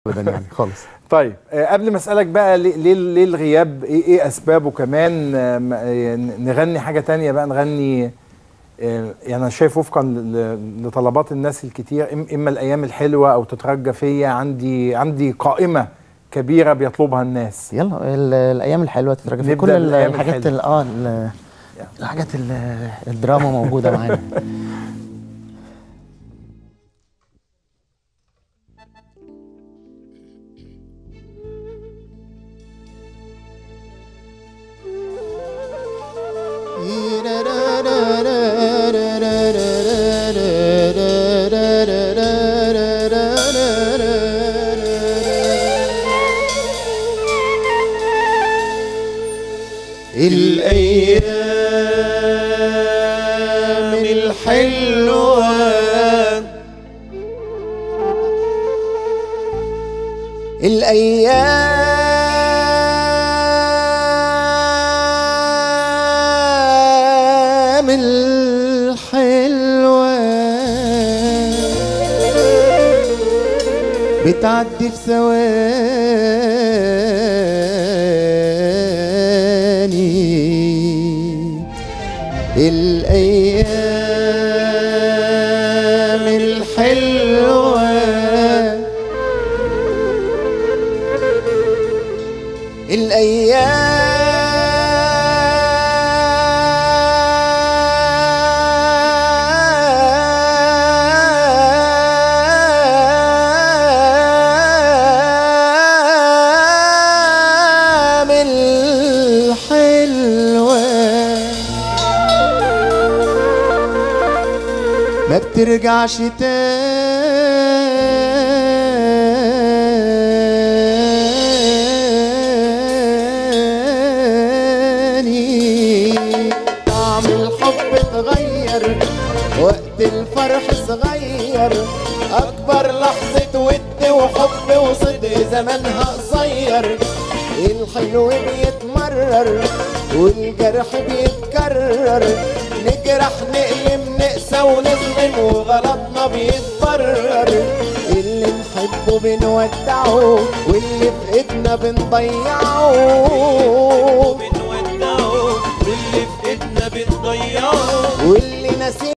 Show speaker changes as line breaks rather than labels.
ابدا يعني خالص
طيب آه، قبل ما اسالك بقى ليه ليه, ليه الغياب ايه ايه اسبابه كمان آه، م- آه، نغني حاجه تانية بقى نغني آه، يعني انا شايف وفقا ل- لطلبات الناس الكتير إم- اما الايام الحلوه او تترجى فيا عندي عندي قائمه كبيره بيطلبها الناس
يلا ال- الايام الحلوه تترجى في
نبدأ
كل ال-
بالأيام
الحاجات
الحلوة.
ال- اه ال- الحاجات ال- الدراما موجوده معانا
الأيام الحلوة الأيام الحلوة بتعدي في ثواني الأيام الحلوة الأيام الحلوة ما بترجعش تاني طعم الحب اتغير وقت الفرح صغير اكبر لحظة ود وحب وصدق زمانها قصير الحلو بيتمرر والجرح بيتكرر نجرح نقلم نقسى ونظلم وغلطنا بيتبرر اللي نحبه بنودعه واللي في ايدنا بنضيعه
بنودعه واللي في ايدنا بنضيعه
واللي نسينا